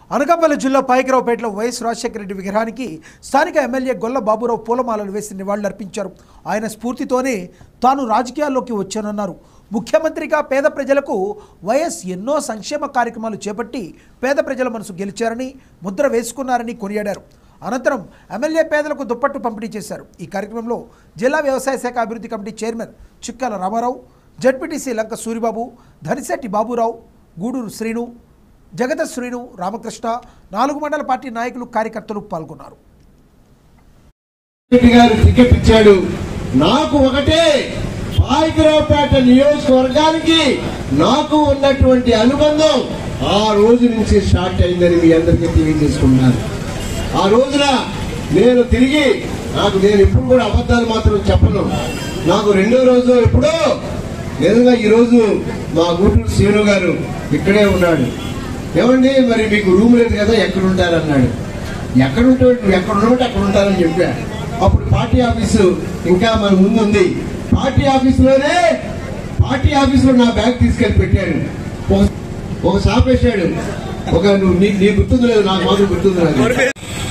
అనకాపల్లి జిల్లా పాయకరావుపేటలో వైఎస్ రాజశేఖర రెడ్డి విగ్రహానికి స్థానిక ఎమ్మెల్యే గొల్ల బాబురావు పూలమాలలు వేసి నివాళులర్పించారు ఆయన స్ఫూర్తితోనే తాను రాజకీయాల్లోకి వచ్చానన్నారు ముఖ్యమంత్రిగా పేద ప్రజలకు వైఎస్ ఎన్నో సంక్షేమ కార్యక్రమాలు చేపట్టి పేద ప్రజల మనసు గెలిచారని ముద్ర వేసుకున్నారని కొనియాడారు అనంతరం ఎమ్మెల్యే పేదలకు దుప్పట్టు పంపిణీ చేశారు ఈ కార్యక్రమంలో జిల్లా వ్యవసాయ శాఖ అభివృద్ధి committee chairman Chikkala Ramarao ZPTC Lanka Suribabu Dhanisetti Baburao Guduru Srinu Jagata Srinu Ramakrishna నాలుగు మండల పార్టీ నాయకులు కార్యకర్తలు పాల్గొన్నారు రెడ్డి గారు టికెట్ ఇచ్చాడు నాకు ఒకటే పాయకరావుపేట నియోజకవర్గానికి నాకు ఉన్నటువంటి అనుబంధం ఆ రోజు నుంచి స్టార్ట్ అయిందని మీ అందరికీ తెలియజేసుకున్నాను ఆ రోజున నేను తిరిగి నాకు నేను ఇప్పుడు కూడా అబద్ధాలు మాత్రం చెప్పను నాకు రెండో రోజు ఎప్పుడో నిజంగా ఈ రోజు మా గూటూరు శ్రీను గారు ఇక్కడే ఉన్నాడు ఏమండి మరి మీకు రూమ్ లేదు కదా ఎక్కడ ఉంటారన్నాడు ఎక్కడ ఉంటే ఎక్కడ ఉండమంటే అక్కడ ఉంటారని చెప్పా అప్పుడు పార్టీ ఆఫీసు ఇంకా మన ముందు ఉంది పార్టీ ఆఫీసులోనే పార్టీ ఆఫీసులో నా బ్యాగ్ తీసుకెళ్లి పెట్టాడు ఒక- ఒక షాప్ వేసాడు ఒక నువ్వు నీ నీ గుర్తుంది లేదు నాకు మాత్రం గుర్తుంది లేదు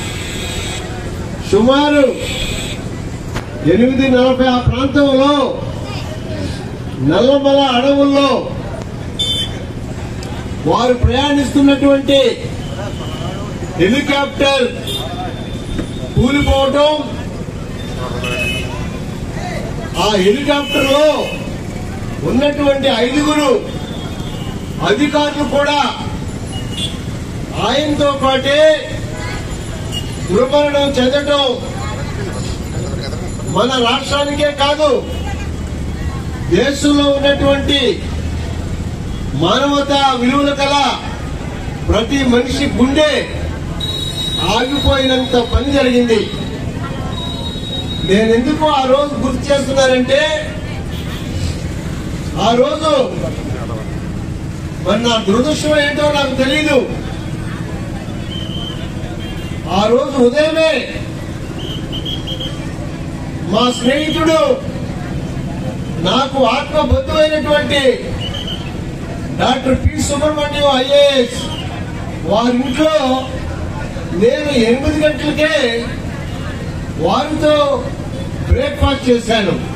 సుమారు ఎనిమిది నలభై ఆ ప్రాంతంలో నల్లమల అడవుల్లో వారు ప్రయాణిస్తున్నటువంటి హెలికాప్టర్ కూలిపోవటం ఆ హెలికాప్టర్ లో ఉన్నటువంటి ఐదుగురు అధికారులు కూడా ఆయనతో పాటే దుర్మరణం చెందటం మన రాష్ట్రానికే కాదు దేశంలో ఉన్నటువంటి మానవతా విలువల కల ప్రతి మనిషి గుండె ఆగిపోయినంత పని జరిగింది నేను ఎందుకు ఆ రోజు గుర్తు చేస్తున్నానంటే ఆ రోజు మరి నా దురదృష్టం ఏంటో నాకు తెలియదు ఆ రోజు ఉదయమే మా స్నేహితుడు నాకు ఆత్మబద్ధమైనటువంటి డాక్టర్ పి సుబ్రహ్మణ్యం ఐఏఎస్ వారి ఇంట్లో నేను ఎనిమిది గంటలకే వారితో బ్రేక్ఫాస్ట్ చేశాను